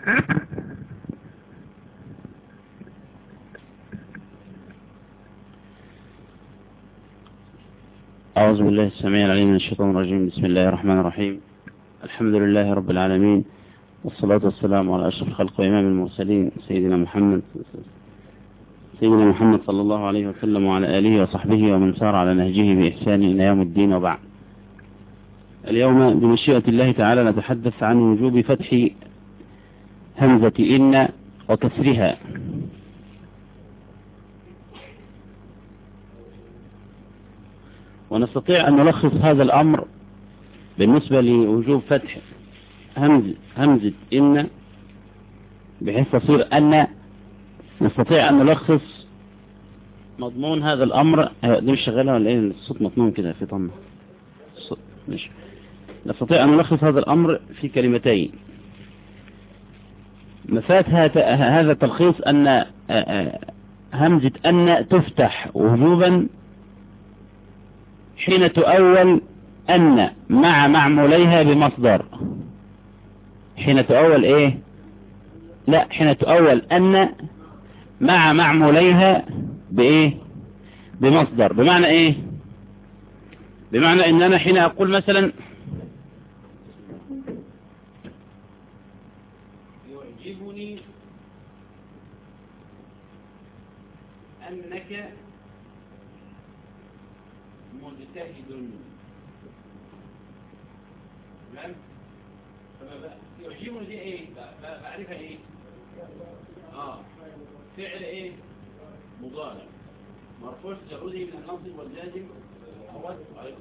أعوذ بالله السميع العليم من الشيطان الرجيم بسم الله الرحمن الرحيم الحمد لله رب العالمين والصلاة والسلام على أشرف الخلق وإمام المرسلين سيدنا محمد سيدنا محمد صلى الله عليه وسلم وعلى آله وصحبه ومن سار على نهجه بإحسان إلى يوم الدين وبعد اليوم بمشيئة الله تعالى نتحدث عن وجوب فتح همزة إن وكسرها ونستطيع أن نلخص هذا الأمر بالنسبة لوجوب فتح همز همزة إن بحيث تصير أن نستطيع أن نلخص مضمون هذا الأمر دي مش شغالة ولا إيه الصوت مطمون كده في طمة مش نستطيع أن نلخص هذا الأمر في كلمتين مفات هذا التلخيص أن همزة أن تفتح وجوبا حين تؤول أن مع معموليها بمصدر حين تؤول إيه لا حين تؤول أن مع معموليها بإيه بمصدر بمعنى إيه بمعنى إن أنا حين أقول مثلا يعجبني أنك مجتهد تمام يعجبني دي ايه بعرفها ايه اه فعل ايه مضارع مرفوع تجرده من النصب واللازم هو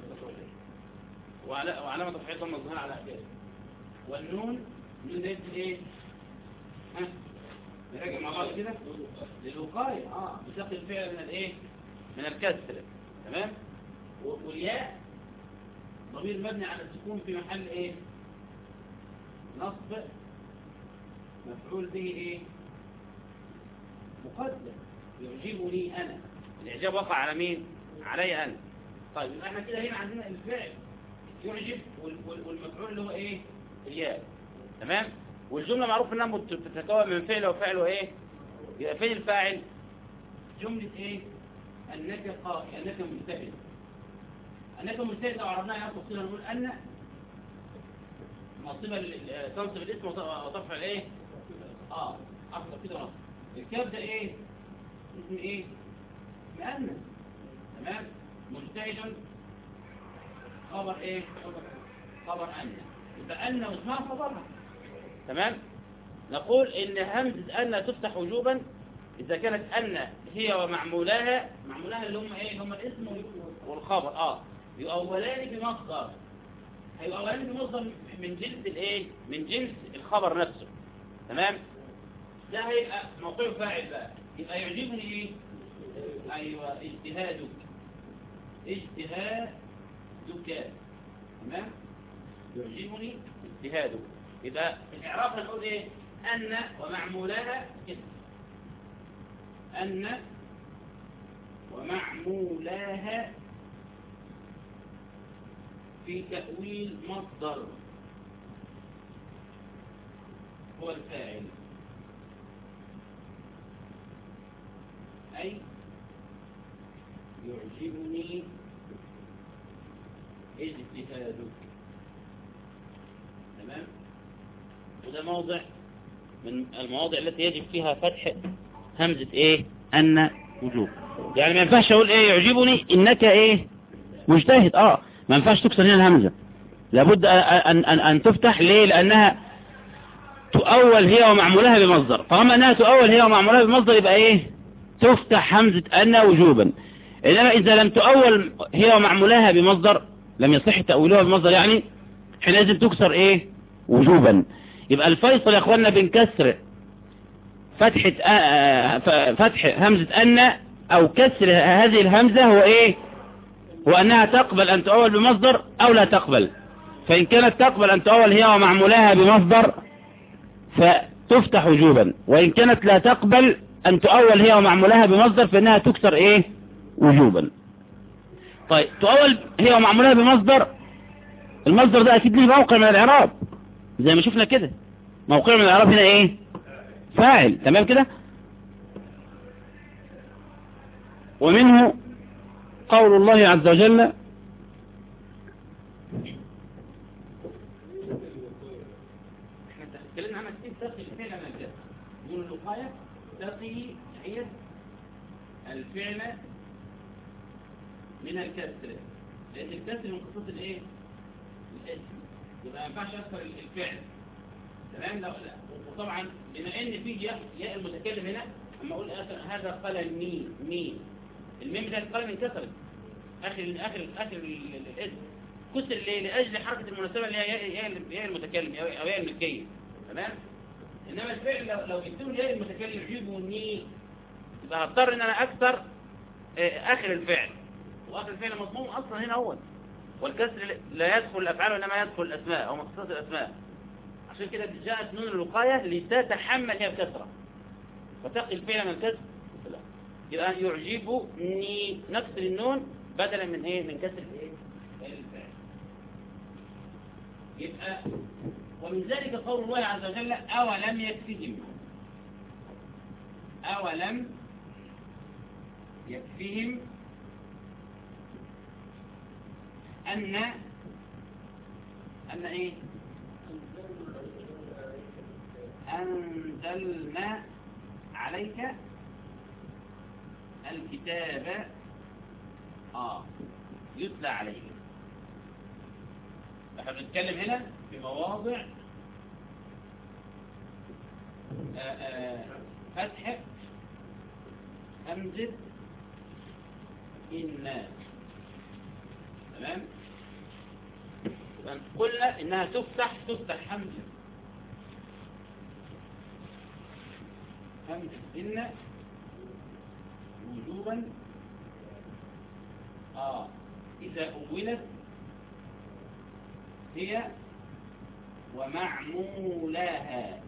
وعلامة الحيطة المظهر على أحداث والنون من ديت الايه ها نراجع مع بعض كده للوقاية اه بتقي الفعل من الايه من الكسر تمام والياء ضمير مبني على السكون في محل ايه نصب مفعول به ايه مقدم يعجبني انا الاعجاب وقع على مين علي انا طيب يبقى احنا كده هنا عندنا الفعل يعجب والمفعول اللي هو ايه الياء تمام والجمله معروف انها تتكون من فعل وفعل وايه يبقى فين الفاعل جمله ايه انك قائم انك مجتهد انك مجتهد لو عرفناها يعني تفصيلا نقول ان نصيبة تنصب الاسم وترفع الايه اه اكتر كده نصب الكاف ده ايه اسم ايه مؤنث تمام مجتهد خبر ايه خبر ان يبقى ان واسمها خبرها تمام نقول ان همزه ان تفتح وجوبا اذا كانت ان هي ومعمولاها معمولاها اللي هم ايه هم الاسم والخبر اه يؤولان بمصدر هيؤولان بمصدر من جنس الايه من جنس الخبر نفسه تمام ده هيبقى موقع فاعل بقى يبقى يعجبني ايه ايوه اجتهادك اجتهادك تمام يعجبني اجتهادك يبقى الاعراب هنقول ايه ان ومعمولها اسم ان ومعمولها في تأويل مصدر هو الفاعل أي يعجبني اجتهادك تمام وده موضع من المواضع التي يجب فيها فتح همزة ايه ان وجوب يعني ما ينفعش اقول ايه يعجبني انك ايه مجتهد اه ما ينفعش تكسر هنا الهمزة لابد أن, أن, أن تفتح ليه لأنها تؤول هي ومعمولها بمصدر طالما أنها تؤول هي ومعمولها بمصدر يبقى إيه تفتح همزة أن وجوبا إنما إذا لم تؤول هي ومعمولها بمصدر لم يصح تأويلها بمصدر يعني حينئذ تكسر إيه وجوبا يبقى الفيصل يا أخوانا بين كسر فتحة فتح همزة أن أو كسر هذه الهمزة هو إيه وأنها تقبل أن تؤول بمصدر أو لا تقبل فإن كانت تقبل أن تؤول هي ومعمولها بمصدر فتفتح وجوبا وإن كانت لا تقبل أن تؤول هي ومعمولها بمصدر فإنها تكسر إيه وجوبا طيب تؤول هي ومعمولها بمصدر المصدر ده أكيد له موقع من الإعراب زي ما شفنا كده موقع من الاعراب هنا ايه فاعل تمام كده ومنه قول الله عز وجل احنا اتكلمنا عنها كتير تقي الفعل من الجد نقول الوقاية تقي هي الفعل من الكسر لأن الكسر من قصة الايه الاسم يبقى ما ينفعش أكثر الفعل تمام لا لا وطبعا بما ان في ياء ياء المتكلم هنا اما اقول آخر هذا قلم مي مي الميم ده القلم انكسرت اخر اخر اخر الاسم كسر ليه لاجل حركه المناسبه اللي هي ياء ياء المتكلم او ياء الملكيه تمام انما الفعل لو لو جبت له ياء المتكلم يجيبني يبقى هضطر ان انا اكسر اخر الفعل واخر الفعل مضموم اصلا هنا هو والكسر لا يدخل الافعال وانما يدخل الاسماء او مخصوصات الاسماء عشان كده جاءت نون الوقاية لتتحمل هي الكسرة فتقي الفعل من الكسر يبقى يعجبني نكسر النون بدلا من ايه من كسر الايه الفعل يبقى ومن ذلك قول الله عز وجل أولم يكفهم أولم يكفهم أن أن إيه أنزلنا عليك الكتاب آه يتلى عليك احنا بنتكلم هنا في مواضع آآ آآ فتح همزة الناس تمام قلنا انها تفتح تفتح همزة همزة إن وجوبا آه إذا أولت هي ومعمولاها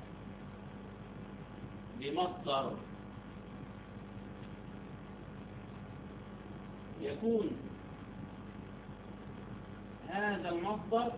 بمصدر يكون هذا المصدر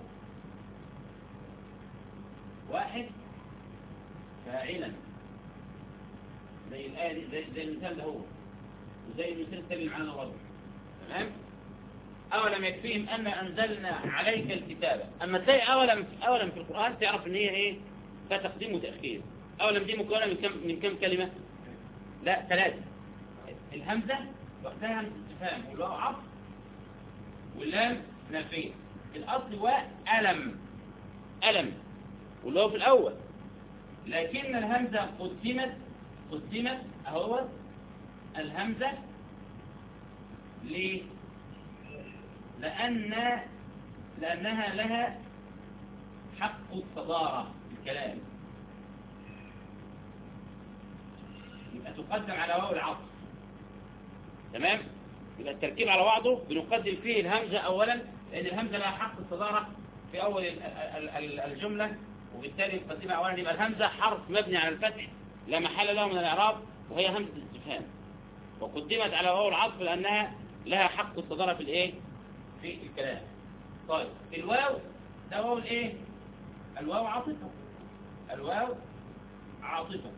واحد فاعلا زي الآية دي زي, زي المثال ده هو وزي المثال التالي معانا برضه تمام أولم يكفيهم أن أنزلنا عليك الكتابة أما تلاقي أولم أولم في القرآن تعرف إن هي إيه فتقديم وتأخير أولم دي مكونة من كم من كم كلمة لا ثلاثة الهمزة وقتها همزة استفهام والواو عطف واللام نافية الأصل وألم ألم والواو في الأول لكن الهمزة قدمت قدمت أهو الهمزة ليه لأن لأنها لها حق الصدارة في الكلام يبقى تقدم على واو العطف تمام يبقى التركيب على بعضه بنقدم فيه الهمزة أولا لأن الهمزة لها حق الصدارة في أول الجملة وبالتالي نقدمها أولا يبقى الهمزة حرف مبني على الفتح لا محل له من الإعراب وهي همزة الاستفهام وقدمت على واو العطف لأنها لها حق الصدارة في الإيه في الكلام طيب الواو ده واو الايه الواو عاطفة الواو عاطفة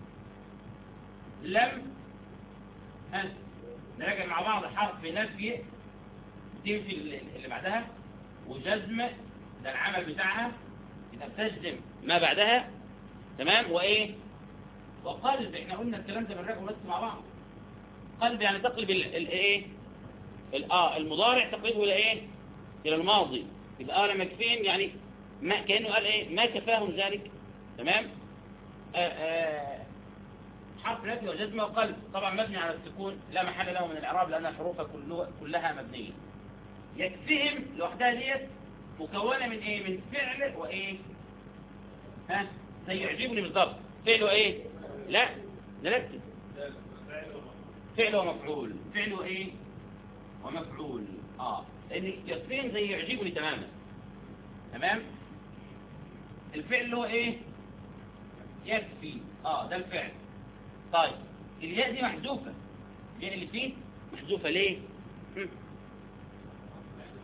لم ها نراجع مع بعض حرف نفي تمشي اللي بعدها وجزم ده العمل بتاعها إذا بتجزم ما بعدها تمام وإيه وقلب احنا قلنا الكلام ده بنراجعه بس مع بعض قلب يعني تقلب الايه اه المضارع تقلبه الى ايه الى الماضي يبقى انا مكفين يعني ما كانه قال ايه ما كفاهم ذلك تمام آآ آآ حرف نفي وجزمه وقلب طبعا مبني على السكون لا محل له من الاعراب لان الحروف كلها مبنيه يكفيهم لوحدها ديت مكونه من ايه من فعل وايه ها زي يعجبني بالضبط فعل وايه لا نركز فعل ومفعول فعل وايه ومفعول اه لان يكفين زي يعجبني تماما تمام الفعل اللي هو ايه يكفي اه ده الفعل طيب الياء دي محذوفه الياء اللي فيه محذوفه ليه هم.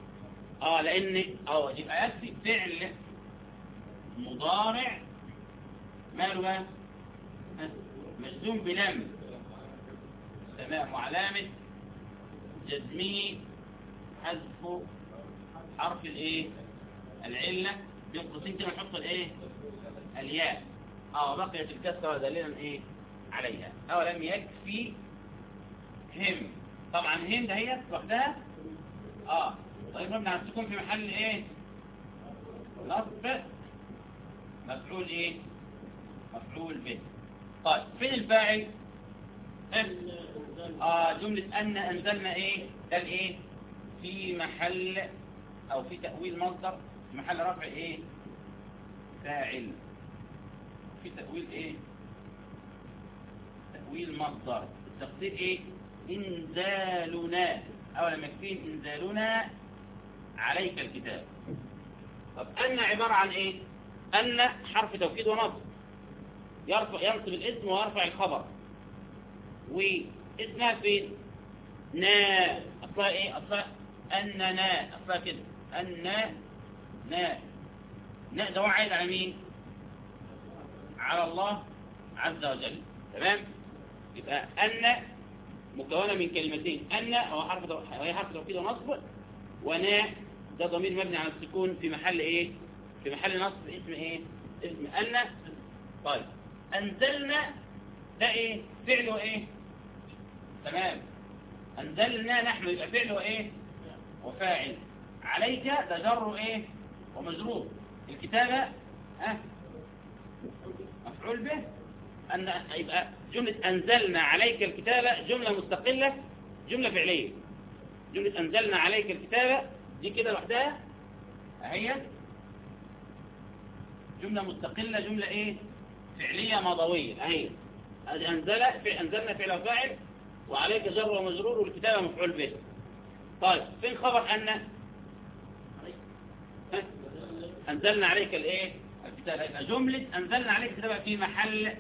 اه لان اه يبقى يكفي فعل مضارع ماله بقى ها؟ مجزوم بلم تمام وعلامة جزمه حذف حرف الايه العلة بين قوسين كده نحط الايه الياء اه بقيت الكسرة دليلا ايه عليها اولم يكفي هم طبعا هم ده هي لوحدها اه طيب مبني على السكون في محل ايه نصب مفعول ايه مفعول به طيب فين الفاعل اه جملة ان انزلنا ايه ده الايه في محل او في تأويل مصدر في محل رفع ايه فاعل في تأويل ايه تأويل مصدر التقدير ايه انزالنا اولا مكفين انزالنا عليك الكتاب طب ان عبارة عن ايه ان حرف توكيد ونصب يرفع ينصب الاسم ويرفع الخبر واسمها فين نا اصلها ايه اصلها اننا اصلها كده ان نا نا ده هو عايد على مين على الله عز وجل تمام يبقى ان مكونة من كلمتين ان هو حرف هي حرف توكيد ونصب ونا ده ضمير مبني على السكون في محل ايه في محل نصب اسم ايه اسم ان طيب انزلنا ده ايه فعله ايه تمام انزلنا نحن يبقى فعله ايه وفاعل عليك ده جر ايه ومجرور الكتابة اه مفعول به أن يبقى جملة أنزلنا عليك الكتابة جملة مستقلة جملة فعلية جملة أنزلنا عليك الكتابة دي كده لوحدها اهي جملة مستقلة جملة ايه فعلية مضوية اهي أنزل أنزلنا فعل وفاعل وعليك جر ومجرور والكتابة مفعول به طيب فين خبر أن أنزلنا عليك الايه الكتابة يبقى جملة أنزلنا عليك الكتابة في محل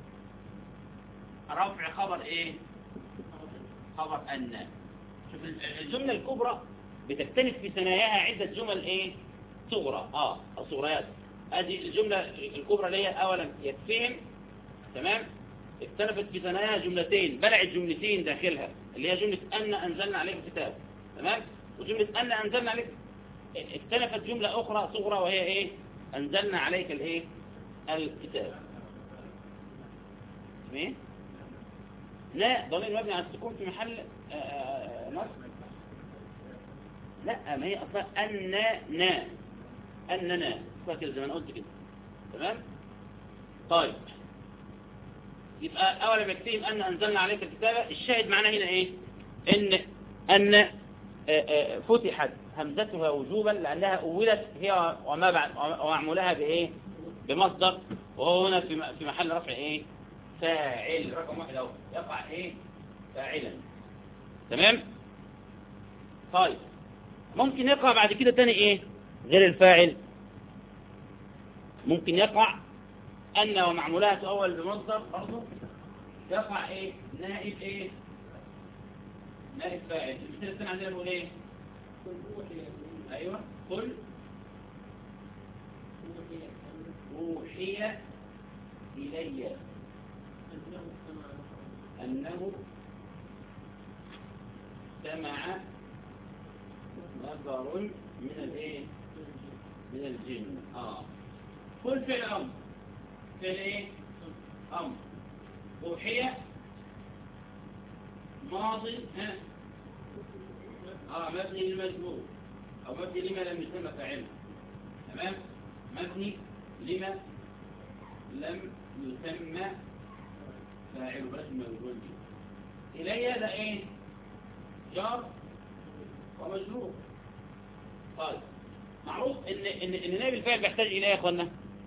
رفع خبر ايه خبر أن شوف الجملة الكبرى بتختلف في ثناياها عدة جمل ايه صغرى اه او صغريات ادي الجملة الكبرى اللي هي اولا يتفهم تمام اختلفت في ثناياها جملتين بلعت جملتين داخلها اللي هي جملة أن أنزلنا عليك الكتاب تمام وجملة أن أنزلنا عليك اختلفت جملة أخرى صغرى وهي إيه أنزلنا عليك الإيه الكتاب مين لا ضمير مبني على السكون في محل نصب لا ما هي أصلا أننا أننا أصلا كده زي ما أنا قلت كده تمام طيب يبقى أولا بكتهم أن أنزلنا عليك الكتابة الشاهد معنا هنا إيه إن أن فتحت همزتها وجوبا لأنها أولت هي وما بعد ومعمولها بإيه بمصدر وهو هنا في محل رفع إيه فاعل رقم واحد أهو يقع إيه فاعلا تمام طيب ممكن يقع بعد كده تاني إيه غير الفاعل ممكن يقع أن ومعمولها تؤول بمصدر برضه يقع إيه نائب إيه نائب فاعل المثال الثاني عندنا نقول إيه أيوة قل أوحي إلي أنه سمع نفر من الإيه من الجن آه كل فعل أمر فعل إيه أمر أوحي ماضي ها اه مبني للمجهول او مبني لما لم يسمى فاعله تمام مبني لما لم يسمى فاعله بلاش المجهول دي الي ده ايه جار ومجرور طيب معروف ان ان ان نائب الفاعل بيحتاج الى ايه يا اخوانا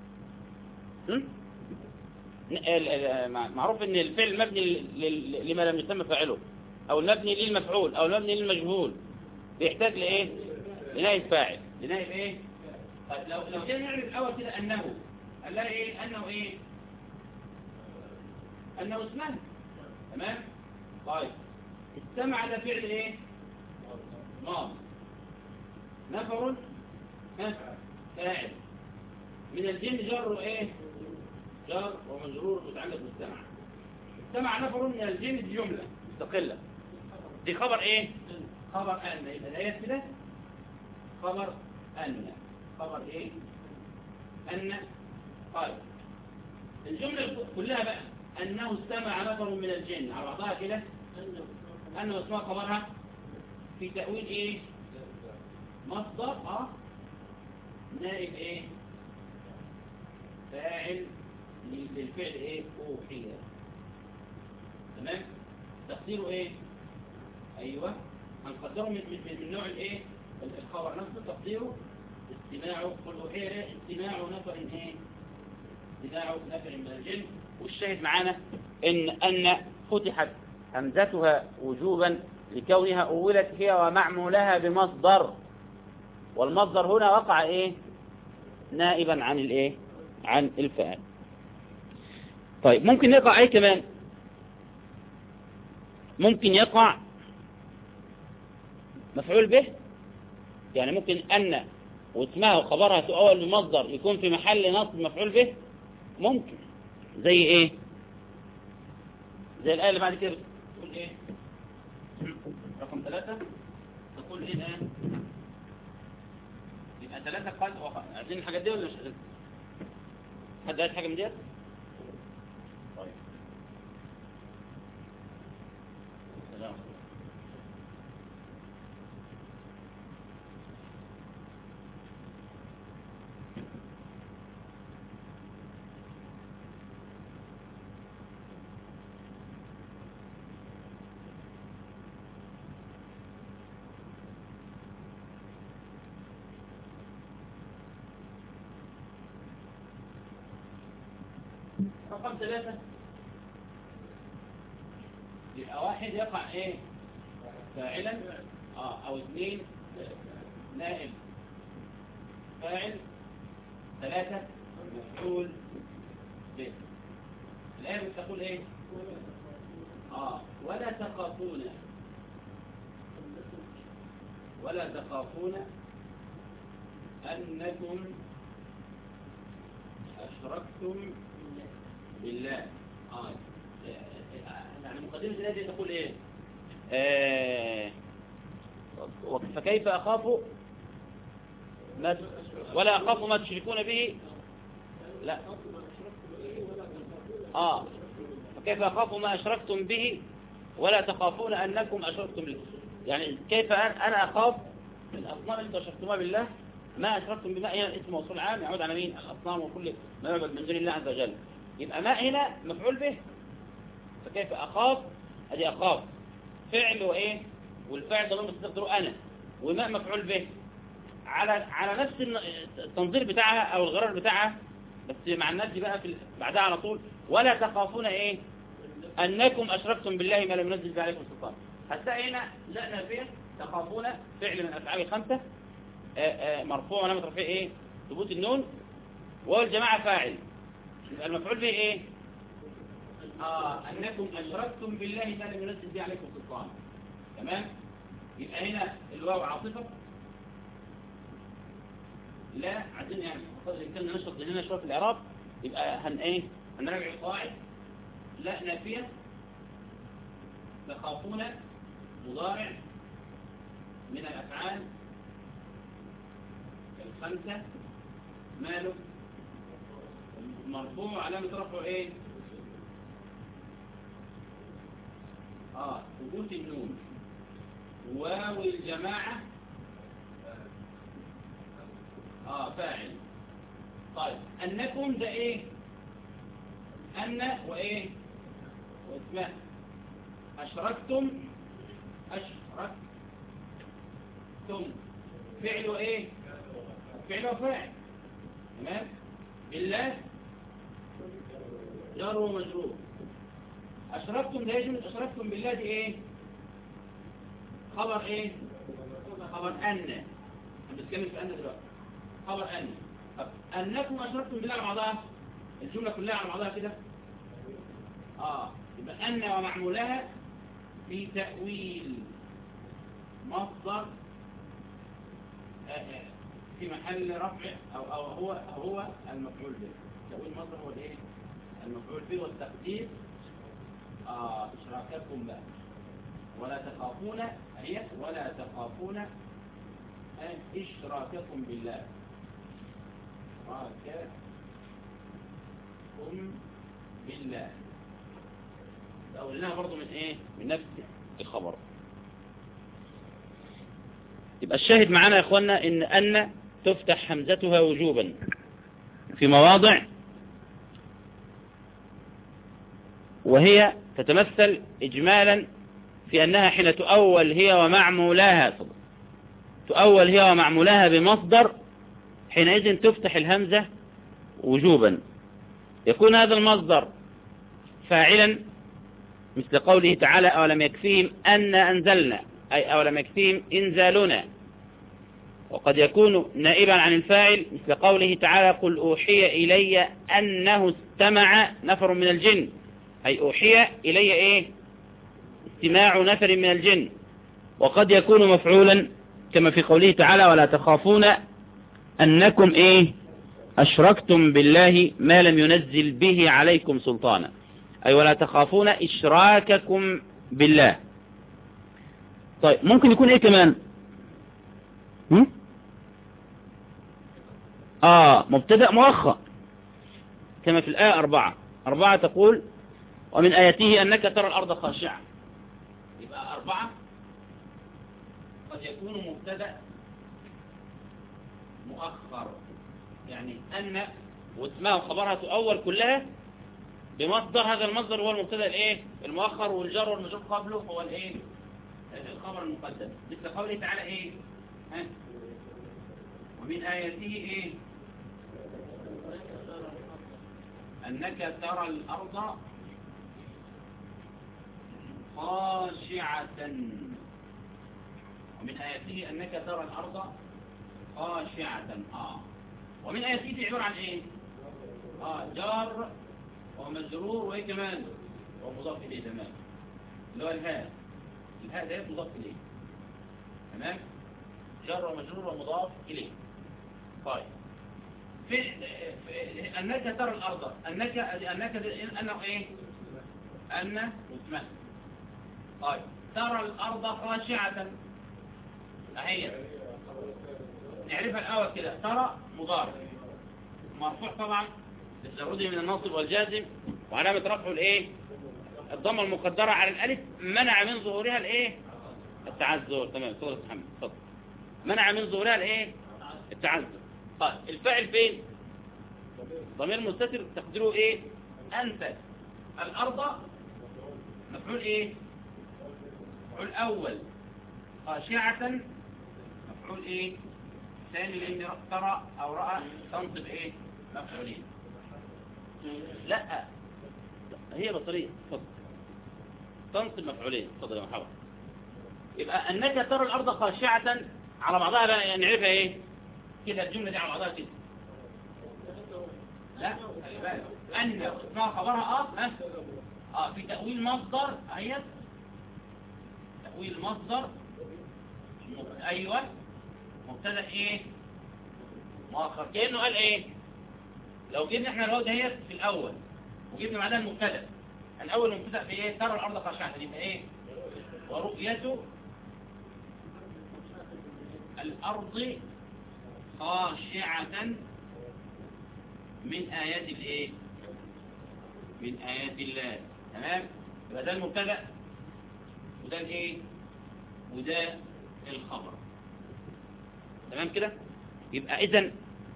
معروف ان الفعل مبني لما لم يسمى فاعله او المبني للمفعول او المبني للمجهول بيحتاج لايه لنائب فاعل لنائب ايه طيب لو لو جينا نعرف الاول كده انه قال لها ايه انه ايه انه اسمه تمام طيب استمع ده فعل ايه ماضي نفر ها فاعل من الجن جر ايه جار ومجرور متعلق بالسمع السمع نفر من الجن دي جملة مستقلة دي خبر ايه خبر ان يبقى الايه كده خبر ان خبر ايه ان قال الجملة كلها بقى انه استمع نفر من الجن على بعضها كده انه اسمها خبرها في تأويل ايه مصدر اه نائب ايه فاعل للفعل ايه اوحي تمام تقديره ايه ايوه هنقدره من, من, من نوع الايه الخبر نفسه تقديره استماعه قل اوحي استماع نفر ايه استماع نفر من الجن والشاهد معانا ان ان فتحت همزتها وجوبا لكونها أولت هي ومعمولها بمصدر والمصدر هنا وقع إيه نائبا عن الإيه عن الفعل طيب ممكن يقع أي كمان ممكن يقع مفعول به يعني ممكن أن واسمها وخبرها تؤول بمصدر يكون في محل نصب مفعول به ممكن زي ايه زي الآية اللي بعد كده بتقول ايه رقم ثلاثة تقول ايه الآن يبقى ثلاثة قال عايزين الحاجات دي ولا مش عايزين حد عايز حاجة من ديت طيب سلام رقم ثلاثة يبقى واحد يقع ايه فاعلا اه او اثنين نائب فاعل ثلاثة مفعول به الآية بتقول ايه اه ولا تخافون ولا تخافون أنكم أشركتم بالله آه. يعني مقدمة الآية دي تقول إيه آه. فكيف أخاف ما ولا أخاف ما تشركون به لا آه فكيف أخاف ما أشركتم به ولا تخافون أنكم أشركتم به يعني كيف أنا أخاف الأصنام اللي أشركتمها بالله ما أشركتم بما هي اسم موصول عام يعود على مين الأصنام وكل ما يعبد من دون الله عز وجل يبقى ما هنا مفعول به فكيف أخاف أدي أخاف فعل وإيه والفعل ضمير بتستخدره أنا وما مفعول به على على نفس التنظير بتاعها أو الغرار بتاعها بس مع الناس دي بقى في بعدها على طول ولا تخافون إيه أنكم أشركتم بالله ما لم ينزل به عليكم سلطان هتلاقي هنا لا نافية تخافون فعل من الأفعال الخمسة مرفوع ولم ترفيه إيه ثبوت النون والجماعة فاعل يبقى المفعول به ايه اه انكم اشركتم بالله ما لم ينزل به عليكم سلطان تمام يبقى هنا الواو عاطفه لا عايزين يعني قدر الامكان نشرط ذهننا شويه في الاعراب يبقى هن ايه هنراجع القواعد لا نافيه تخافون مضارع من الافعال الخمسه ماله مرفوع علامة رفعه ايه اه ثبوت النون واو الجماعة اه فاعل طيب انكم ده ايه ان وايه واسماء اشركتم اشركتم فعل وايه فعل وفاعل تمام بالله جار ومجرور أشركتم ده جملة أشركتم بالله دي إيه خبر إيه خبر أن أنا بتكلم في أن دلوقتي خبر أن طب أنكم أشركتم بالله على بعضها الجملة كلها على بعضها كده آه يبقى أن ومعمولها في تأويل مصدر في محل رفع أو, أو هو أو هو المفعول به تأويل مصدر هو الإيه مفعول به والتقدير آه إشراككم به ولا تخافون هي ولا تخافون إشراككم بالله إشراككم بالله أولناها برضو من إيه من نفس الخبر يبقى الشاهد معنا يا إخوانا إن أن تفتح حمزتها وجوبا في مواضع وهي تتمثل إجمالا في أنها حين تؤول هي ومعمولاها تؤول هي ومعمولاها بمصدر حينئذ تفتح الهمزة وجوبا يكون هذا المصدر فاعلا مثل قوله تعالى أولم يكفيهم أن أنزلنا أي أولم يكفيهم إنزالنا وقد يكون نائبا عن الفاعل مثل قوله تعالى قل أوحي إلي أنه استمع نفر من الجن أي أوحي إلي إيه استماع نفر من الجن وقد يكون مفعولا كما في قوله تعالى ولا تخافون أنكم إيه أشركتم بالله ما لم ينزل به عليكم سلطانا أي ولا تخافون إشراككم بالله طيب ممكن يكون إيه كمان هم؟ آه مبتدأ مؤخر كما في الآية أربعة أربعة تقول ومن آياته أنك ترى الأرض خاشعة يبقى أربعة قد يكون مبتدأ مؤخر يعني أن واسمها وخبرها تؤول كلها بمصدر هذا المصدر هو المبتدا الايه المؤخر والجر والمجرور قبله هو الايه الخبر المقدم مثل قوله تعالى ايه ها ومن آياته ايه أنك ترى الأرض خاشعة ومن آياته أنك ترى الأرض خاشعة آه ومن آياته دي عبارة عن إيه آه جار ومجرور وإيه كمان ومضاف إليه تمام اللي هو الهاء الهاء ده مضاف إليه تمام جار ومجرور ومضاف إليه طيب في, في أنك ترى الأرض أنك أنك أنه إيه أن اسمها طيب ترى الأرض خاشعة أهي نعرفها الأول كده ترى مضارع مرفوع طبعا للتجرده من الناصب والجازم وعلامة رفعه الايه الضمه المقدرة على الألف منع من ظهورها الايه التعذر تمام صورة محمد اتفضل منع من ظهورها الايه التعذر طيب الفاعل فين ضمير مستتر تقديره ايه انت الارض مفعول ايه مفعول اول خاشعة مفعول ايه ثاني لان ترى او رأى تنصب ايه مفعولين لا هي بطريقة اتفضل تنصب مفعولين اتفضل يا محمد يبقى انك ترى الارض خاشعة على بعضها بقى نعرفها ايه كده الجملة دي على بعضها كده لا خلي بالك ان اسمها خبرها اه ها اه في تأويل مصدر اهي تأويل مصدر ايوه مبتدا ايه مؤخر كانه قال ايه لو جبنا احنا الواو دهيت في الاول وجبنا بعدها المبتدا الاول المبتدا في ايه ترى الارض خاشعه يبقى ايه ورؤيته الارض خاشعه من ايات الايه من ايات الله تمام يبقى ده المبتدا وده الايه وده الخبر تمام كده يبقى اذا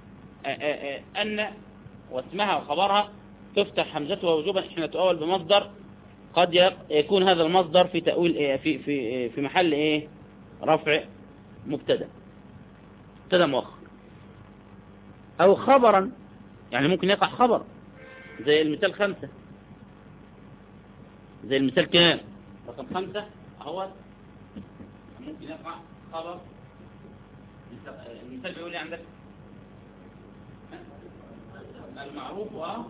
ان واسمها وخبرها تفتح همزتها وجوبا حين تؤول بمصدر قد يكون هذا المصدر في تأويل في في في محل ايه رفع مبتدا مبتدا مؤخر او خبرا يعني ممكن يقع خبر زي المثال خمسة زي المثال كام رقم خمسة اهو ممكن يقع خبر المثال بيقول لي عندك المعروف اه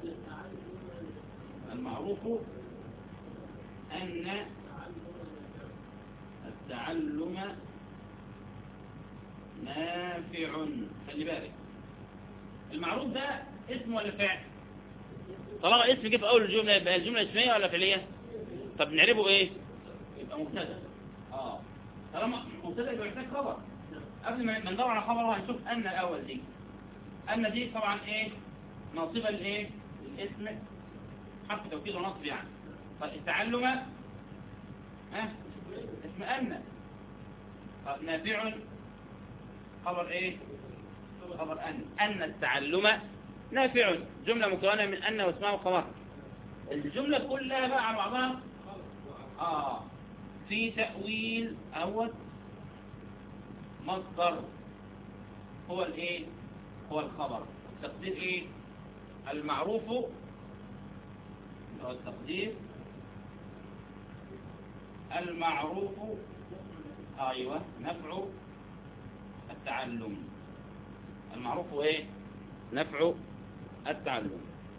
المعروف أن التعلم نافع خلي بالك المعروف ده اسم ولا فعل طالما اسم جه في اول الجمله يبقى الجمله اسميه ولا فعليه طب نعربه ايه يبقى مبتدا اه طالما مبتدا يبقى محتاج خبر قبل ما ندور على خبر هنشوف ان الاول دي ان دي طبعا ايه ناصبه لايه الاسم حرف توكيد ونصب يعني طب التعلم ها اسم ان طب نافع خبر ايه خبر ان ان التعلم نافع جملة مكونة من أن واسمها خبر الجملة كلها بقى على بعضها آه في تأويل أول مصدر هو الإيه هو الخبر التقدير إيه المعروف هو التقدير المعروف أيوة نفع التعلم المعروف إيه نفع التعلم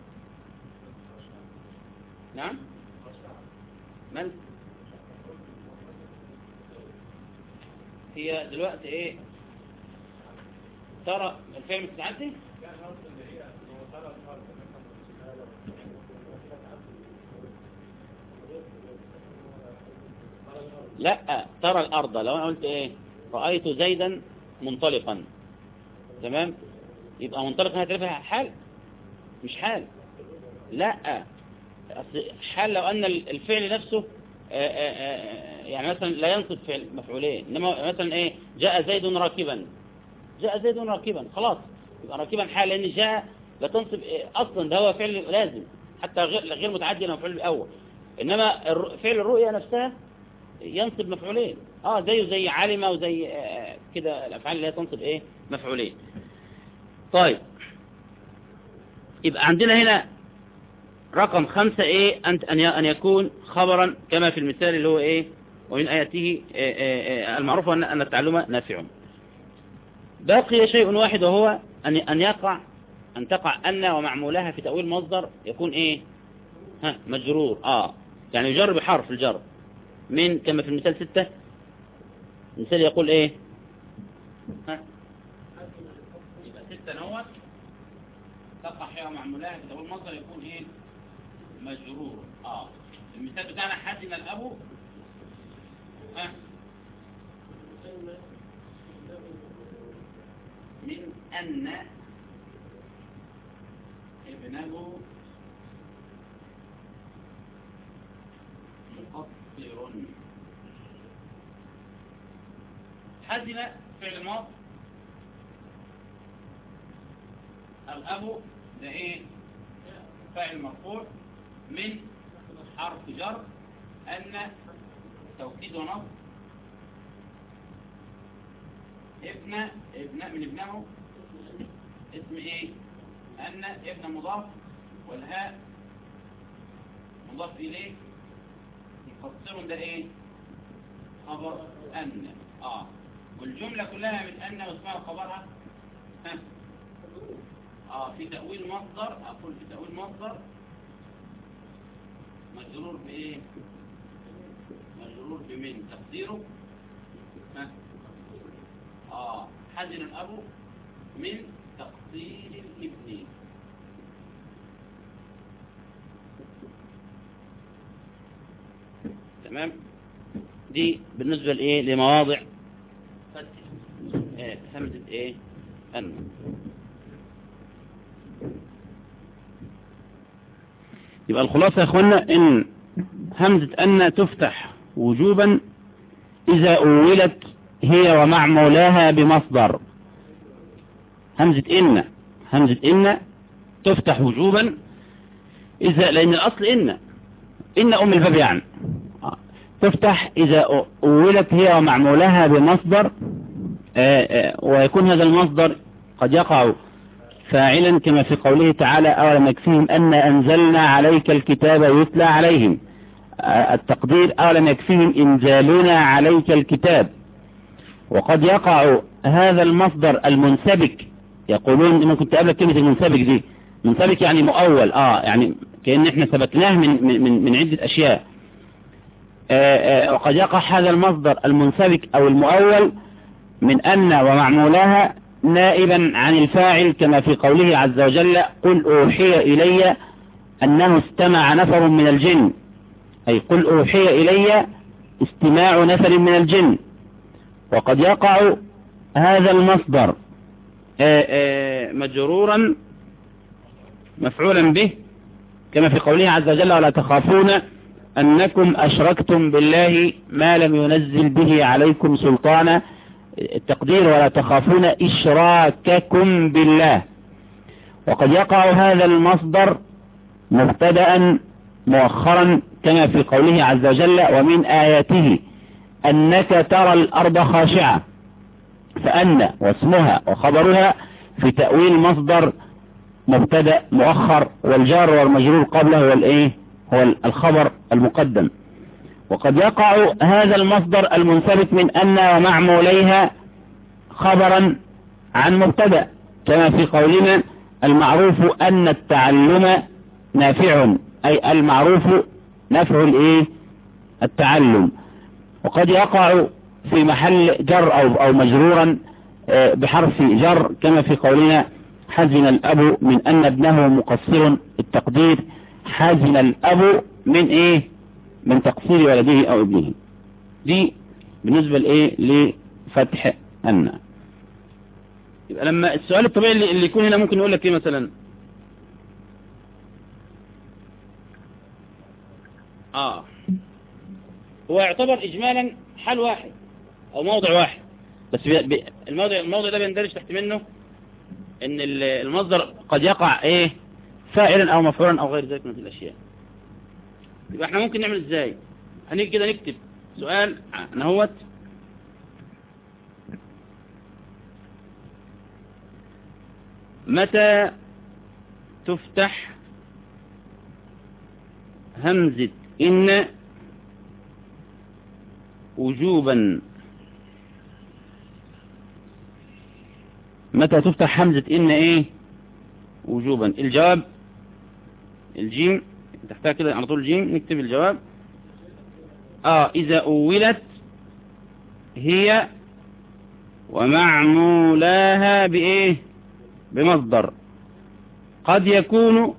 نعم من هي دلوقتي ايه ترى الفعل مستعدي لا ترى الأرض لو أنا قلت إيه رأيت زيدا منطلقا تمام يبقى منطلقا هترفع حال مش حال لا حال لو أن الفعل نفسه آآ آآ يعني مثلا لا ينصب فعل مفعولين إنما مثلا إيه جاء زيد راكبا جاء زيد راكبا خلاص يبقى راكبا حال لأن جاء لا تنصب إيه أصلا ده هو فعل لازم حتى غير غير متعدي مفعول الأول إنما فعل الرؤية نفسها ينصب مفعولين اه زيه زي علم وزي آه كده الافعال اللي هي تنصب ايه مفعولين طيب يبقى عندنا هنا رقم خمسة ايه أن أن يكون خبرا كما في المثال اللي هو ايه ومن آياته المعروف أن أن التعلم نافع باقي شيء واحد وهو أن أن يقع أن تقع أن ومعمولها في تأويل مصدر يكون ايه ها مجرور اه يعني يجر بحرف الجر من كما في المثال ستة المثال يقول ايه ها يبقى ستة نوت تقع حيوة معمولها في تقول مصدر يكون ايه مجرور اه المثال بتاعنا حزن الابو ها من ان ابنه مقصر حزن فعل ماض الأب ده ايه فاعل مرفوع من حرف جر أن توكيد ونصب ابن ابن من ابنه اسم ايه أن ابن مضاف والهاء مضاف إليه مقصر ده ايه خبر أن اه والجملة كلها من أن واسمها خبرها ها اه في تأويل مصدر أقول في تأويل مصدر مجرور بإيه مجرور بمن تقديره ها اه حزن الأب من تقدير الابن تمام دي بالنسبة لإيه لمواضع فتح إيه همزة إيه أن يبقى الخلاصة يا أخوانا إن همزة أن تفتح وجوبا إذا أولت هي ومعمولاها بمصدر همزة إن همزة إن تفتح وجوبا إذا لأن الأصل إن إن أم الباب يعني تفتح إذا أولت هي ومعمولها بمصدر ويكون هذا المصدر قد يقع فاعلا كما في قوله تعالى أولم يكفيهم أن أنزلنا عليك الكتاب يتلى عليهم التقدير أولم يكفيهم إنزالنا عليك الكتاب وقد يقع هذا المصدر المنسبك يقولون إن كنت قبل كلمة المنسبك دي منسبك يعني مؤول آه يعني كأن احنا سبكناه من, من, من عدة أشياء آآ آآ وقد يقع هذا المصدر المنسبك أو المؤول من أن ومعمولها نائبا عن الفاعل كما في قوله عز وجل قل أوحي إلي أنه استمع نفر من الجن أي قل أوحي إلي استماع نفر من الجن وقد يقع هذا المصدر آه، آه، مجرورا مفعولا به كما في قوله عز وجل ولا تخافون أنكم أشركتم بالله ما لم ينزل به عليكم سلطانا التقدير ولا تخافون إشراككم بالله وقد يقع هذا المصدر مبتدا مؤخرا كما في قوله عز وجل ومن آياته أنك ترى الأرض خاشعة فأن واسمها وخبرها في تأويل مصدر مبتدا مؤخر والجار والمجرور قبله هو الايه هو الخبر المقدم وقد يقع هذا المصدر المنثبت من أن ومعموليها خبرا عن مبتدا كما في قولنا المعروف أن التعلم نافع أي المعروف نفع الايه التعلم وقد يقع في محل جر أو, أو مجرورا آه، بحرف جر كما في قولنا حزن الأب من أن ابنه مقصر التقدير حزن الأب من إيه من تقصير ولده أو ابنه دي بالنسبة لإيه لفتح أن يبقى لما السؤال الطبيعي اللي, اللي يكون هنا ممكن يقول لك إيه مثلا آه هو يعتبر إجمالا حال واحد أو موضع واحد بس بي الموضع الموضع ده بيندرج تحت منه ان المصدر قد يقع ايه فاعلا او مفعولا او غير ذلك من الاشياء يبقى احنا ممكن نعمل ازاي هنيجي كده نكتب سؤال نهوت متى تفتح همزة إن وجوبا متى تفتح همزة إن إيه وجوبا الجواب الجيم تحتها كده على طول الجيم نكتب الجواب آه إذا أولت هي ومعمولاها بإيه بمصدر قد يكون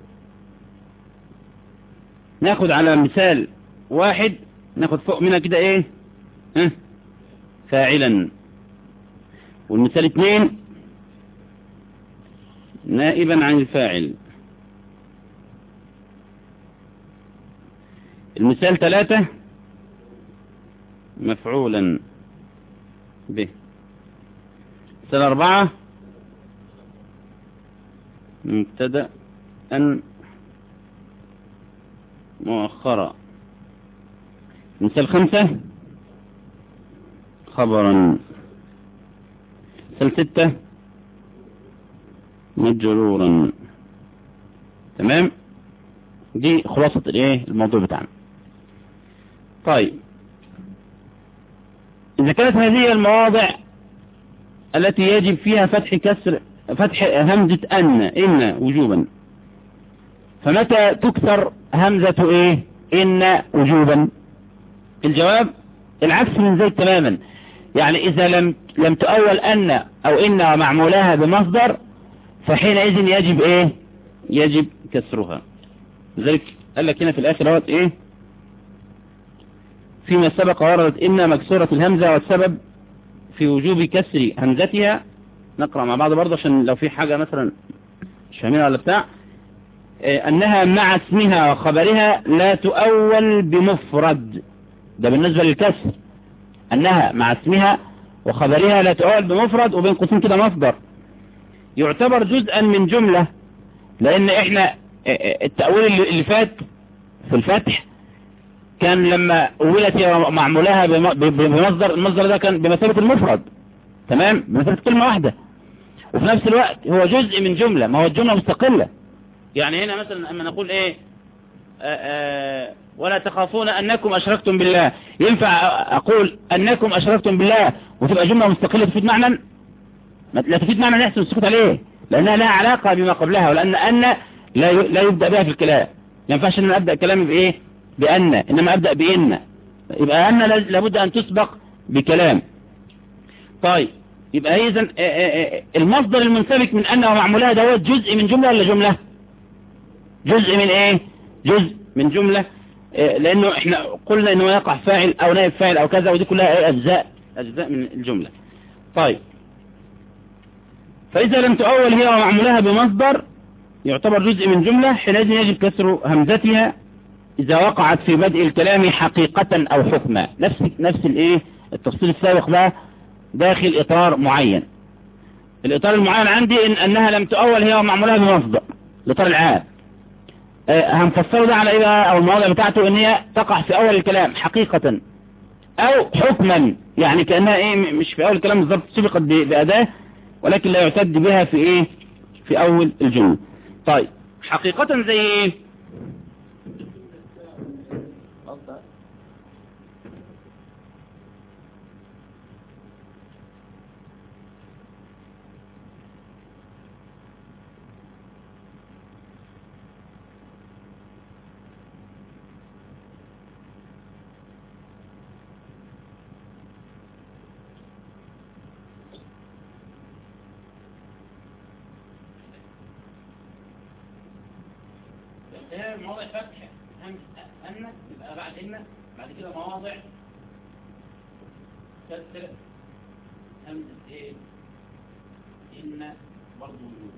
ناخد على مثال واحد ناخد فوق منها كده ايه اه فاعلا والمثال اثنين نائبا عن الفاعل المثال ثلاثة مفعولا به مثال أربعة مبتدأ أن مؤخرا مثال خمسة خبرا مثال ستة مجرورا تمام دي خلاصة الايه الموضوع بتاعنا طيب إذا كانت هذه المواضع التي يجب فيها فتح كسر فتح همزة أن إن وجوبا فمتى تكسر همزة إيه إن وجوبا الجواب العكس من ذلك تماما يعني إذا لم لم تؤول أن أو إن ومعمولها بمصدر فحينئذ يجب ايه يجب كسرها لذلك قال لك هنا في الاخر اهوت ايه فيما سبق وردت ان مكسورة الهمزة والسبب في وجوب كسر همزتها نقرأ مع بعض برضه عشان لو في حاجة مثلا مش فاهمينها ولا بتاع إيه انها مع اسمها وخبرها لا تؤول بمفرد ده بالنسبة للكسر انها مع اسمها وخبرها لا تؤول بمفرد وبين قوسين كده مصدر يعتبر جزءا من جملة لان احنا التأويل اللي فات في الفتح كان لما أولت معمولها بمصدر المصدر ده كان بمثابة المفرد تمام بمثابة كلمة واحدة وفي نفس الوقت هو جزء من جملة ما هو الجملة مستقلة يعني هنا مثلا اما نقول ايه آآ آآ ولا تخافون انكم اشركتم بالله ينفع اقول انكم اشركتم بالله وتبقى جملة مستقلة تفيد معنى لا تفيد معنى نحسن السكوت عليه لأنها لها علاقة بما قبلها ولأن أن لا لا يبدأ بها في الكلام ما ينفعش أن أبدأ كلامي بإيه بأن إنما أبدأ بإن يبقى أن لابد أن تسبق بكلام طيب يبقى إذا المصدر المنسبك من أن ومعمولها دوت جزء من جملة ولا جملة جزء من ايه جزء من جملة إيه لانه احنا قلنا انه يقع فاعل او نائب فاعل او كذا ودي كلها ايه اجزاء اجزاء من الجملة طيب فاذا لم تؤول هي ومعمولها بمصدر يعتبر جزء من جملة حينئذ يجب كسر همزتها اذا وقعت في بدء الكلام حقيقة او حكما نفس نفس الايه التفصيل السابق بقى داخل اطار معين الاطار المعين عندي إن انها لم تؤول هي ومعمولها بمصدر الاطار العام آه، هنفسره ده على ايه بقى او المواضع بتاعته ان هي تقع في اول الكلام حقيقة او حكما يعني كأنها ايه مش في اول الكلام بالظبط سبقت بأداة ولكن لا يعتد بها في ايه في اول الجملة طيب حقيقة زي ايه هي مواضع فتح همزة أن يبقى بعد إن بعد كده مواضع كسر همزة إيه إن برضه موجود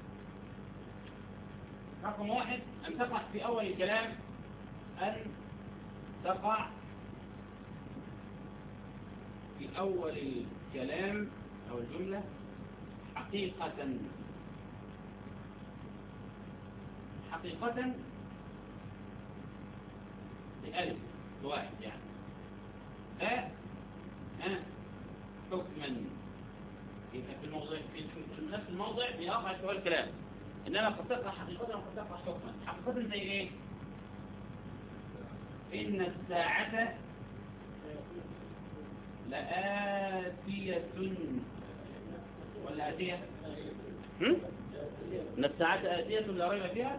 رقم واحد أن تقع في أول الكلام أن تقع في أول الكلام أو الجملة حقيقة حقيقة بألف واحد يعني ها ها حكما يبقى في الموضوع في نفس الموضع بيقع في أول الكلام إنما قد تقع حقيقة وقد تقع حكما حقيقة زي إيه إن الساعة لآتية ولا آتية إن الساعة آتية لا ريب فيها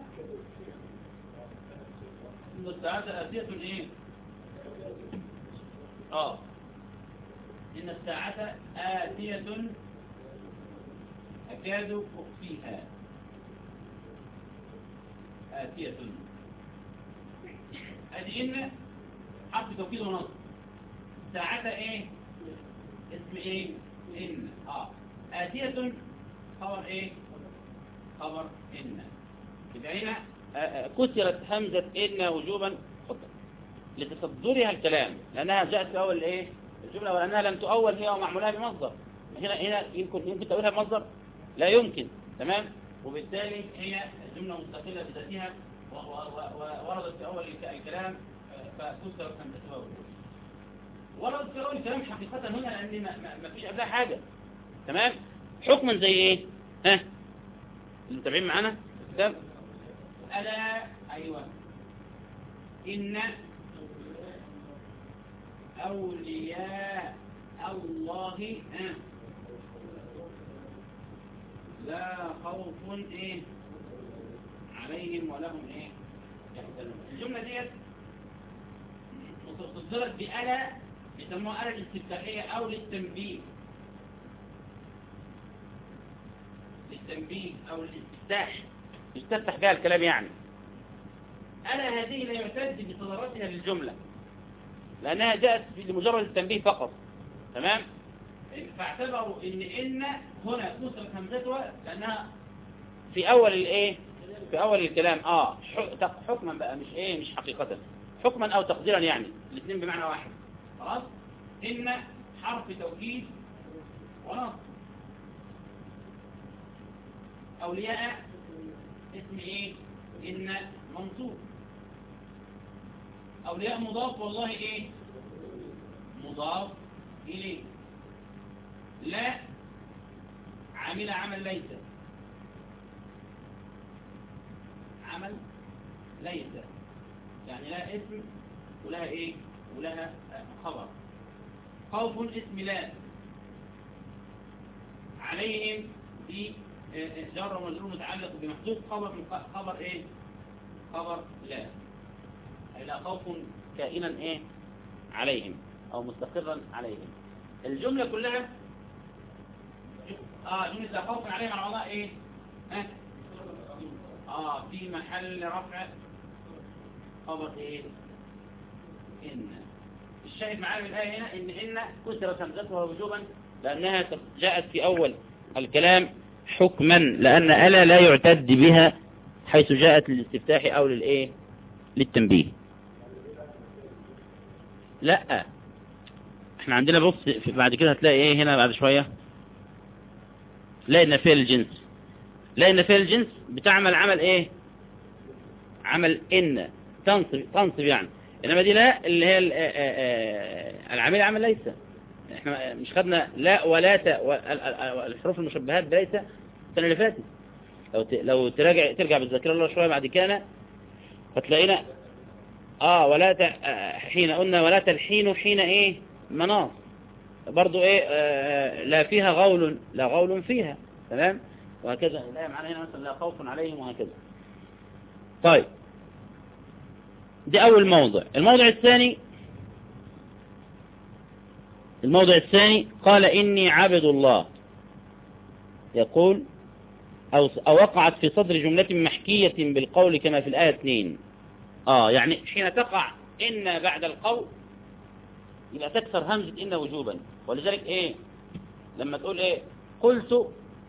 إن الساعة آتية إيه آه إن الساعة آتية أكاد أخفيها آتية أدي إن حرف توكيد ونصب ساعة إيه اسم إيه إن آه آتية خبر إيه خبر إن يبقى هنا كسرت همزة إن وجوبا لتصدرها الكلام لأنها جاءت في أول إيه الجملة ولأنها لم تؤول هي ومعمولها بمصدر هنا هنا يمكن يمكن تأويلها بمصدر لا يمكن تمام وبالتالي هي جملة مستقلة بذاتها ووردت في أول الكلام فكسرت همزتها وجوبا وردت في أول الكلام حقيقة هنا لأن ما فيش قبلها حاجة تمام حكما زي إيه ها المتابعين معانا الكتاب ألا أيوة إن أولياء الله ها لا خوف إيه عليهم ولهم إيه يحزنون الجملة ديت تصدرت بألا يسموها ألا الاستفتاحية أو للتنبيه للتنبيه أو الاستفتاح يستفتح بها الكلام يعني ألا هذه لا يعتد بصدراتها للجملة لأنها جاءت لمجرد التنبيه فقط تمام فاعتبروا ان ان هنا كسرت همزتها لانها في اول الايه في اول الكلام اه حكما بقى مش ايه مش حقيقة حكما او تقديرا يعني الاثنين بمعنى واحد خلاص ان حرف توكيد ونصب اولياء اسم ايه ان منصوب اولياء مضاف والله ايه مضاف اليه لا عمل عمل ليس عمل ليس يعني لا اسم ولها ايه ولها خبر خوف اسم لا عليهم دي جر ومجرور متعلق بمحذوف خبر خبر ايه خبر لا اي لا خوف كائنا ايه عليهم او مستقرا عليهم الجملة كلها اه جملة لا خوف عليهم على وضع ايه ها اه في محل رفع خبر ايه ان الشاهد معانا من الآية هنا ان ان كسرت همزتها وجوبا لأنها جاءت في أول الكلام حكما لأن ألا لا يعتد بها حيث جاءت للاستفتاح أو للإيه للتنبيه لا احنا عندنا بص بعد كده هتلاقي ايه هنا بعد شوية لا ان فعل الجنس لا ان فعل الجنس بتعمل عمل ايه عمل ان تنصب تنصب يعني انما دي لا اللي هي العامل عمل ليس احنا مش خدنا لا ولا ت الحروف المشبهات ليس السنه اللي فاتت لو لو تراجع ترجع بالذاكره الله شويه بعد كده هتلاقينا اه ولا ت... حين قلنا ولا تلحين حين ايه مناص برضو ايه آه لا فيها غول لا غول فيها تمام وهكذا لا معنى هنا مثلا لا خوف عليهم وهكذا طيب دي اول موضع الموضع الثاني الموضع الثاني قال إني عبد الله يقول أو, أو وقعت في صدر جملة محكية بالقول كما في الآية 2 آه يعني حين تقع إن بعد القول يبقى تكسر همزة إن وجوبا ولذلك إيه لما تقول إيه قلت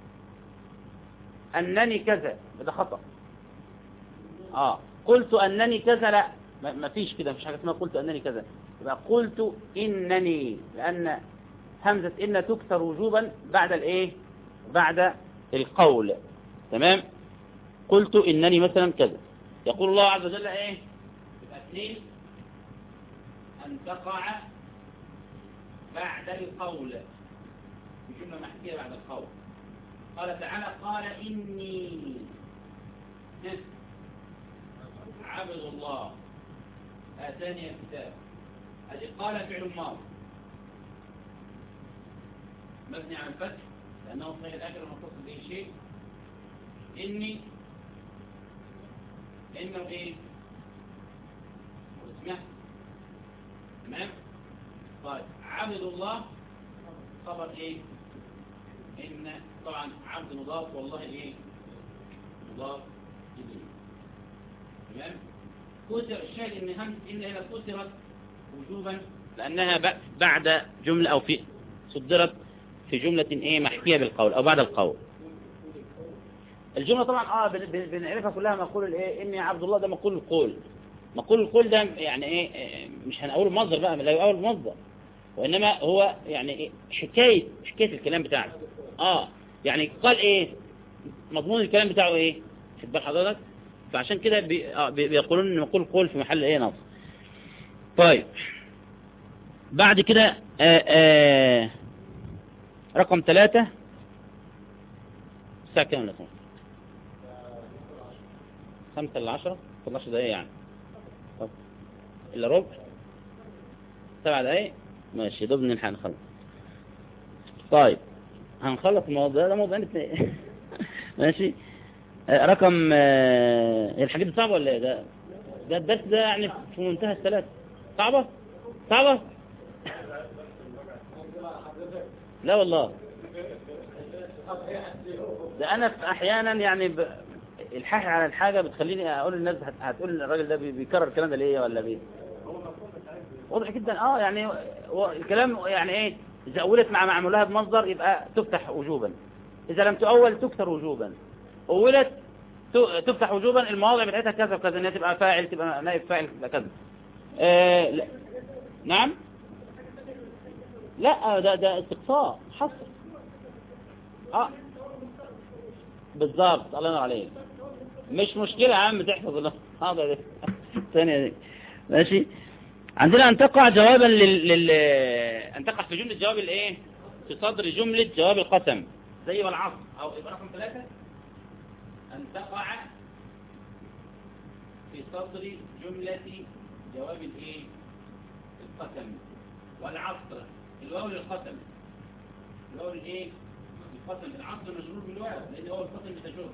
أنني كذا ده خطأ آه قلت أنني كذا لا ما فيش كده مفيش حاجة اسمها قلت أنني كذا يبقى قلت إنني لأن همزة إن تكسر وجوبا بعد الإيه بعد القول تمام قلت إنني مثلا كذا يقول الله عز وجل إيه يبقى اثنين أن تقع بعد القول بجملة محكية بعد القول قال تعالى قال إني عبد الله آتاني الكتاب هذه قال فعل ماضي مبني على الفتح لأنه صحيح الآخر المتصل به شيء إني إنه إيه اسمه تمام طيب عبد الله خبر إيه إن طبعا عبد مضاف والله إيه مضاف إليه تمام كسر الشاهد إن همس إن هنا كسرت وجوبا لأنها بعد جملة أو في صدرت في جملة إيه محكية بالقول أو بعد القول الجملة طبعا آه بنعرفها كلها مقول الإيه إني عبد الله ده مقول القول مقول القول ده يعني إيه مش هنقول مصدر بقى لا يقول مصدر وإنما هو يعني إيه حكاية حكاية الكلام بتاعه آه يعني قال إيه مضمون الكلام بتاعه إيه خد بال حضرتك فعشان كده بي آه بيقولون إن مقول القول في محل إيه نصب طيب بعد كده آآ آآ رقم ثلاثة الساعة كام لكم خمسة لعشرة 12 دقايق يعني طب إلا ربع سبع دقايق ماشي دوب نلحق نخلص طيب هنخلص الموضوع ده موضوعين اثنين ماشي آه رقم آه الحاجات دي صعبة ولا ايه ده ده الدرس ده يعني في منتهى الثلاثة صعبة صعبة لا والله ده انا في احيانا يعني ب... الحاح على الحاجة بتخليني اقول للناس هت... هتقول الراجل ده بي... بيكرر الكلام ده ليه ولا بيه واضح جدا اه يعني و... الكلام يعني ايه اذا اولت مع معمولها بمصدر يبقى تفتح وجوبا اذا لم تؤول تكسر وجوبا اولت ت... تفتح وجوبا المواضع بتاعتها كذا وكذا ان هي تبقى فاعل تبقى نائب فاعل تبقى كذا آه لا. نعم لا ده ده استقصاء حصر اه بالظبط الله ينور عليك مش مشكلة يا عم تحفظ هذا الثانية دي ماشي عندنا ان تقع جوابا لل, لل... ان تقع في جملة جواب الايه في صدر جملة جواب القسم زي والعصر او يبقى رقم ثلاثة ان تقع في صدر جملة جواب الايه القسم والعصر الواو للقسم الواو الايه القسم العصر مجرور بالواو لان هو القسم بتجر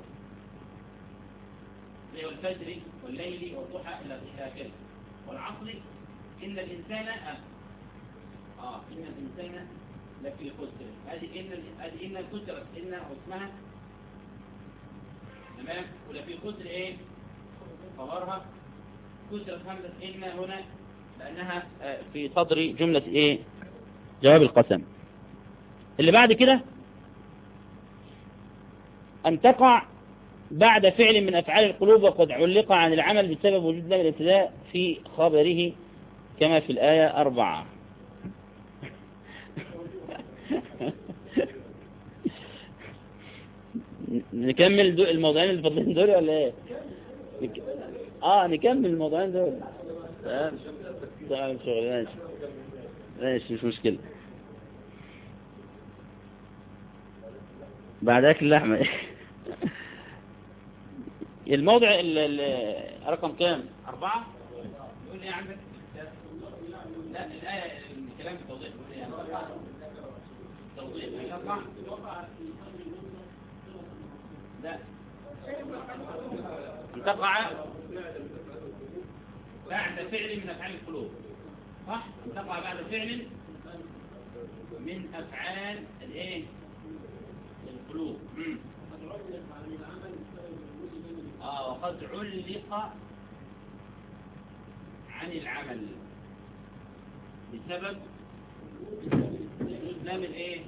زي الفجر والليل والضحى الى اخره والعصر ان الانسان اه ان الانسان لفي خسر هذه ان هذه ان كسرت ان اسمها تمام ولا في كسر ايه خبرها كسر همزة إن هنا لأنها آه، في صدر جملة ايه جواب القسم اللي بعد كده أن تقع بعد فعل من أفعال القلوب وقد علق عن العمل بسبب وجود لام الابتداء في خبره كما في الآية أربعة نكمل دو الموضوعين اللي فاضلين دول ولا ايه نك... اه نكمل الموضوعين دول تمام تمام شغل ماشي ماشي مش مشكلة بعد اكل اللحمة الموضع ال- ال- رقم كام أربعة يقول ايه عندك لا الآية الكلام في التوضيح يقول ايه توضيح مش أربعة لا أن تقع بعد فعل من أفعال القلوب صح؟ أن تقع بعد فعل من أفعال الإيه؟ القلوب مم. آه وقد علق عن العمل بسبب وجود لام الايه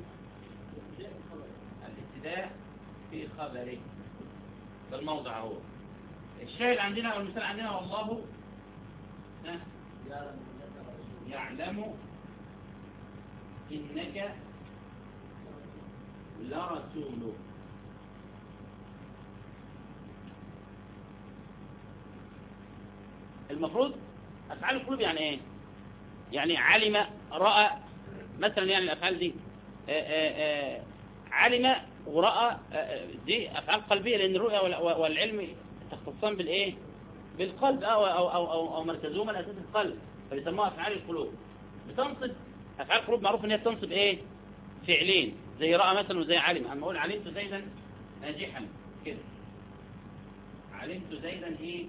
الابتداء في خبره ده الموضع هو الشاهد عندنا او المثال عندنا والله ها، يعلم انك لرسوله المفروض افعال القلوب يعني ايه يعني علم راى مثلا يعني الافعال دي آآ آآ علم ورأى آآ دي افعال قلبيه لان الرؤيه وال- والعلم تختصان بالايه بالقلب او او او او, أو مركزهما الاساس القلب فبيسموها افعال القلوب بتنصب افعال القلوب معروف ان هي بتنصب ايه فعلين زي راى مثلا وزي علم اما اقول علمت زيدا ناجحا كده علمت زيدا ايه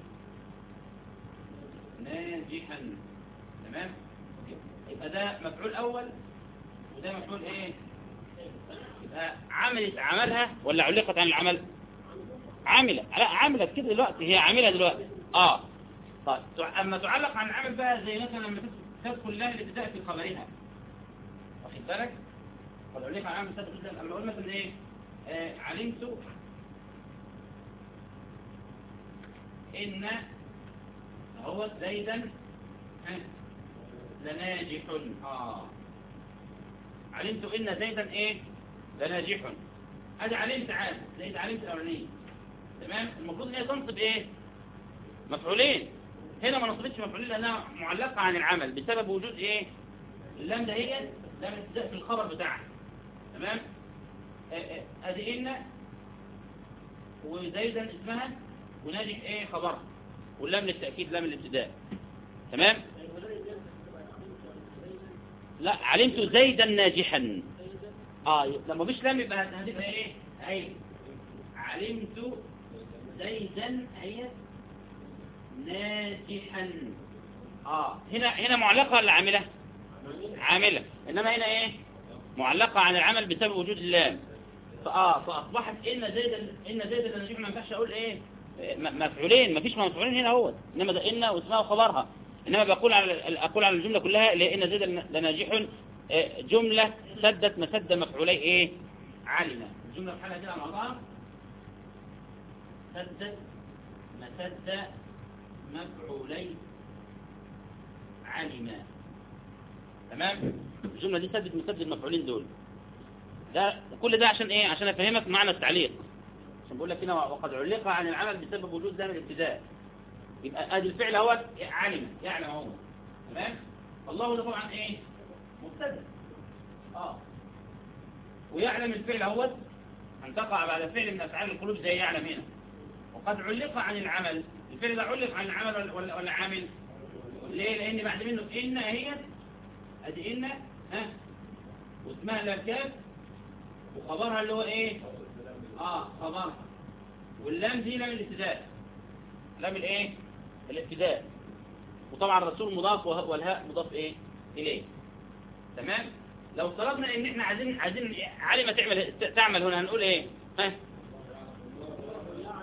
ناجحا تمام يبقى ده مفعول اول وده مفعول ايه يبقى عملت عملها ولا علقت عن العمل عملت لا عملت كده دلوقتي هي عامله دلوقتي اه طيب تع- اما تعلق عن العمل بقى زي مثلا لما تدخل- تدخل لها الابتداء في خبرها واخد بالك قد علق عن العمل تدخل لها اما اقول مثلا ايه آه علمت ان هو زيدا ها، لناجح اه علمت ان زيدا ايه لناجح ادي علمت عاد زيد علمت الاولانيه تمام المفروض ان هي تنصب ايه مفعولين هنا ما نصبتش مفعولين لانها معلقه عن العمل بسبب وجود ايه اللام ده هي لام الابتداء في الخبر بتاعها تمام آه، آه، ادي ان وزيدا اسمها وناجح ايه خبرها واللام للتأكيد لام الابتداء تمام لا علمت زيدا ناجحا اه لما مفيش لام يبقى هتبقى ايه اهي علمت زيدا هي ناجحا اه هنا هنا معلقه ولا عامله عامله انما هنا ايه معلقه عن العمل بسبب وجود اللام فاه فاصبحت ان زيدا ان زيدا ناجحا ما ينفعش اقول ايه م- مفعولين مفيش مفعولين هنا هو انما ده ان واسمها خبرها انما بقول على اقول على الجمله كلها لان زيد لناجح آه، جمله سدت مسد مفعولي ايه علم الجمله بحالها كده مع بعض سدت مسد مفعولي علم تمام الجمله دي سدت مسد المفعولين دول ده كل ده عشان ايه عشان افهمك معنى التعليق عشان بقول لك هنا وقد علق عن العمل بسبب وجود لام الابتداء يبقى ادي الفعل هو علم يعلم هو تمام الله ده طبعا ايه مبتدا اه ويعلم الفعل هو ان تقع بعد فعل من افعال القلوب زي يعلم هنا وقد علق عن العمل الفعل ده علق عن العمل ولا- ولا ولا عامل ليه لان بعد منه ان هي ادي ان ها واسمها الاركاب وخبرها اللي هو ايه اه خبرها واللام دي لام الابتداء لام الايه الابتداء وطبعا الرسول مضاف وه- والهاء مضاف ايه اليه تمام لو طلبنا ان احنا عايزين عايزين علم تعمل تعمل هنا هنقول ايه ها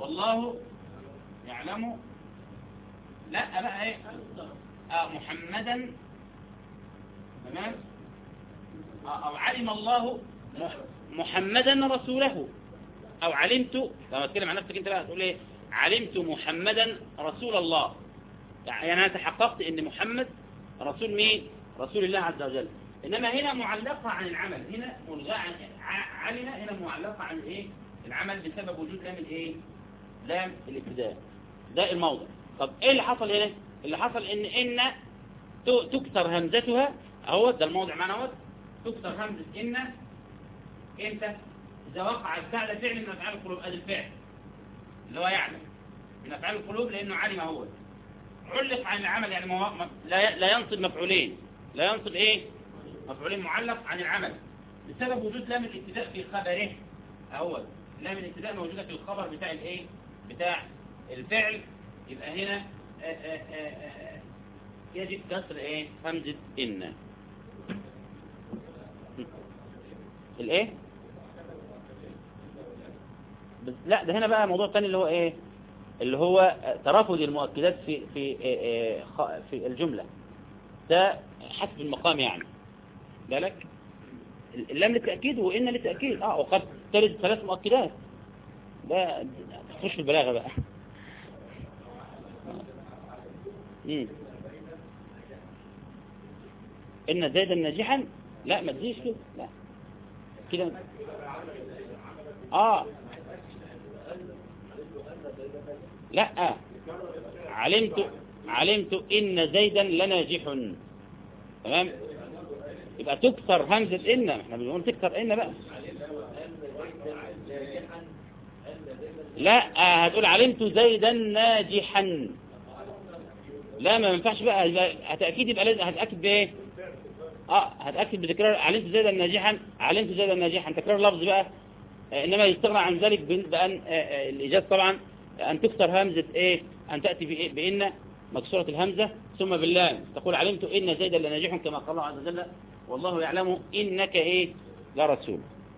والله يعلم لا بقى ايه آه محمدا تمام آه او علم الله محمدا رسوله او علمت لما تتكلم عن نفسك انت بقى تقول ايه علمت محمدا رسول الله يعني انا تحققت ان محمد رسول مين رسول الله عز وجل انما هنا معلقة عن العمل هنا ملغاة عن علم هنا معلقة عن ايه العمل بسبب وجود لام الايه لام الابتداء ده الموضع طب ايه اللي حصل هنا اللي حصل ان ان تكسر همزتها اهو ده الموضع معنا اهو تكسر همزة ان امتى اذا وقع الفعل فعل من افعال القلوب ادي الفعل اللي هو يعلم من افعال القلوب لانه علم هو علق عن العمل يعني مو... لا لا ينصب مفعولين لا ينصب ايه مفعولين معلق عن العمل بسبب وجود لام الابتداء في خبره اهو لام الابتداء موجوده في الخبر بتاع الايه بتاع الفعل يبقى هنا آآ آآ يجب كسر ايه همزه ان الايه بس لا ده هنا بقى موضوع تاني اللي هو ايه اللي هو ترافض المؤكدات في في في الجملة ده حسب المقام يعني بالك اللام للتأكيد وإن للتأكيد اه وقد ترد ثلاث مؤكدات ده تخش في البلاغة بقى مم. إن زيدا ناجحا لا ما تزيش كده لا كده اه لا علمت علمت إن زيدا لناجح تمام يبقى تكسر همزة إن احنا بنقول تكسر إن بقى لا هتقول علمت زيدا ناجحا لا ما ينفعش بقى هتأكيد يبقى لازم هتأكد بإيه اه هتأكد بتكرار علمت زيدا ناجحا علمت زيدا ناجحا تكرار لفظ بقى إنما يستغنى عن ذلك بأن الإيجاز طبعا أن تكسر همزة إيه أن تأتي بإن مكسورة الهمزة ثم بالله تقول علمت إن زيدا لناجح كما قال الله عز وجل والله يعلم إنك إيه لرسول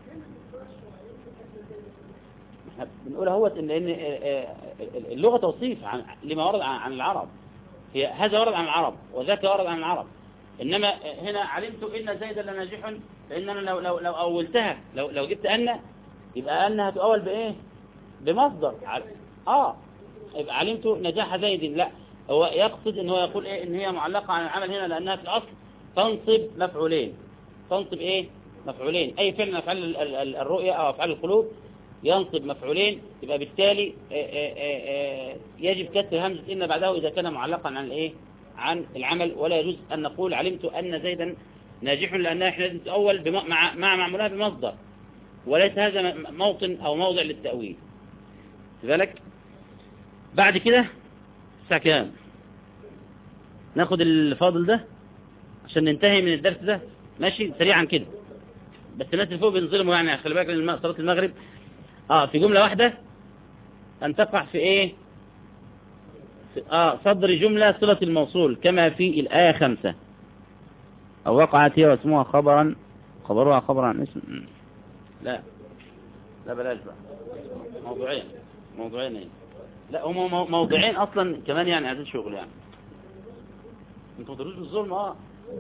احنا بنقول اهوت ان ان اللغه توصيف عن لما ورد عن العرب هي هذا ورد عن العرب وذاك ورد عن العرب انما هنا علمت ان زيدا لناجح لان انا لو لو لو اولتها لو لو جبت ان يبقى ان هتؤول بايه بمصدر اه يبقى علمت نجاح زيد لا هو يقصد ان هو يقول ايه ان هي معلقة عن العمل هنا لانها في الاصل تنصب مفعولين تنصب ايه مفعولين اي فعل من افعال الرؤية او افعال القلوب ينصب مفعولين يبقى بالتالي آآ آآ يجب كسر همزة ان بعده اذا كان معلقا عن الايه عن العمل ولا يجوز ان نقول علمت ان زيدا ناجح لانها احنا لازم تؤول مع مع معمولها بمصدر وليس هذا موطن او موضع للتأويل بالك بعد كده الساعة كام ناخد الفاضل ده عشان ننتهي من الدرس ده ماشي سريعا كده بس الناس اللي فوق بينظلموا يعني خلي بالك من صلاة المغرب اه في جملة واحدة ان تقع في ايه في اه صدر جملة صلة الموصول كما في الآية خمسة او وقعت هي واسمها خبرا خبرها خبرا عن اسم لا لا بلاش بقى موضوعين موضوعين ايه لا هم موضوعين اصلا كمان يعني عايزين شغل يعني انتوا ما تدروش بالظلم اه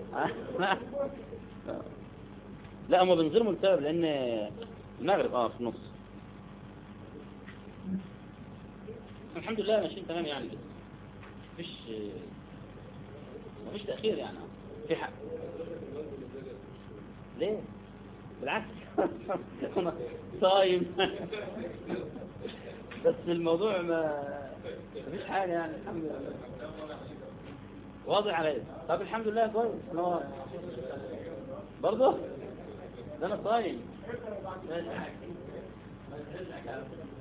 لا هم بينظلموا السبب لان المغرب اه في النص الحمد لله ماشيين تمام يعني كده مفيش مفيش تأخير يعني في حق ليه بالعكس صايم بس الموضوع ما مفيش حاجة يعني الحمد لله واضح على طب الحمد لله كويس هو برضه ده انا صايم